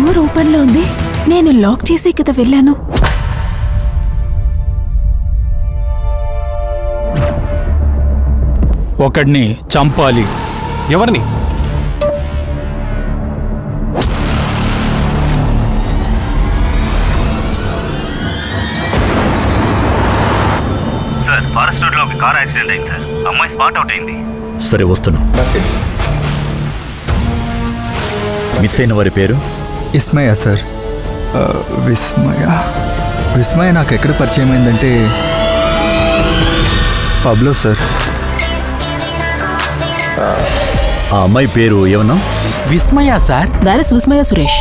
door open లో ఉంది నేను లాక్ చేసే కదా వెళ్ళాను ఒకడిని చంపాలి ఎవరిని సార్ ఫారెస్ట్ రోడ్ లో ఒక కార్ యాక్సిడెంట్ అయింది సార్ అమ్మాయి స్పాట్ అవుట్ అయింది సరే వస్తున్నాం మిస్ అయిన వారి పేరు ఇస్మయ సార్ ఆ, విస్మయ విస్మయ నాకు ఎక్కడ పరిచయం అయిందంటే పబ్లో సార్ ఆ అమ్మాయి పేరు ఏమన్నా విస్మయ సార్ వేరస్ విస్మయ సురేష్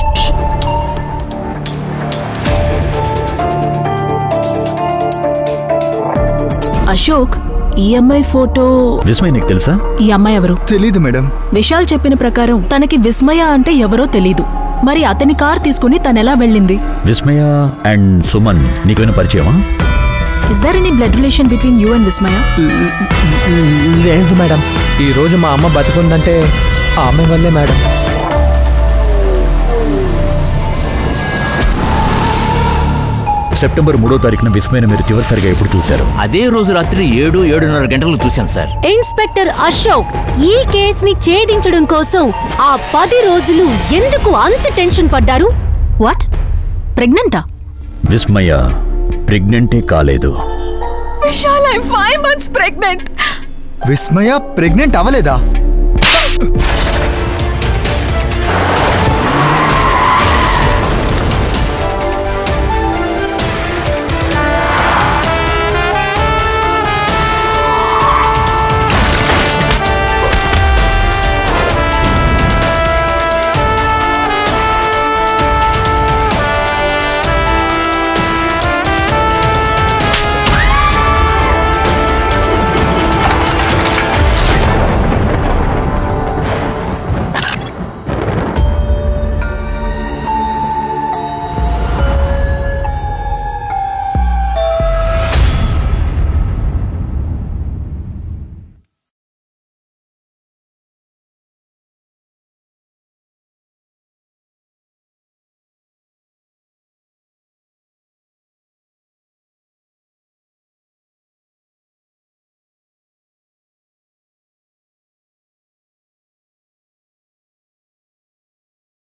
అశోక్ ఈ అమ్మాయి ఫోటో విస్మయ్ నీకు తెలుసా ఈ అమ్మాయి ఎవరు తెలీదు మేడం విశాల్ చెప్పిన ప్రకారం తనకి విస్మయ అంటే ఎవరో తెలీదు మరి అతని కార్ తీసుకుని తనెలా వెళ్ళింది విస్మయ అండ్ సుమన్ నీకైనా పరిచయమా is there any blood relation between you and Vismaya లేదు మేడం ఈ రోజు మా అమ్మ బతికుందంటే ఆ అమ్మాయి వల్లే మేడం సెప్టెంబర్ మూడో తారీఖున విస్మయను మీరు చివరిసారిగా ఎప్పుడు చూశారు అదే రోజు రాత్రి ఏడు ఏడున్నర గంటలకు చూశాను సార్ ఇన్స్పెక్టర్ అశోక్ ఈ కేసుని ఛేదించడం కోసం ఆ పది రోజులు ఎందుకు అంత టెన్షన్ పడ్డారు వాట్ ప్రెగ్నెంటా విస్మయ ప్రెగ్నెంటే కాలేదు Vishal I five months pregnant Vismaya pregnant అవ్వలేదా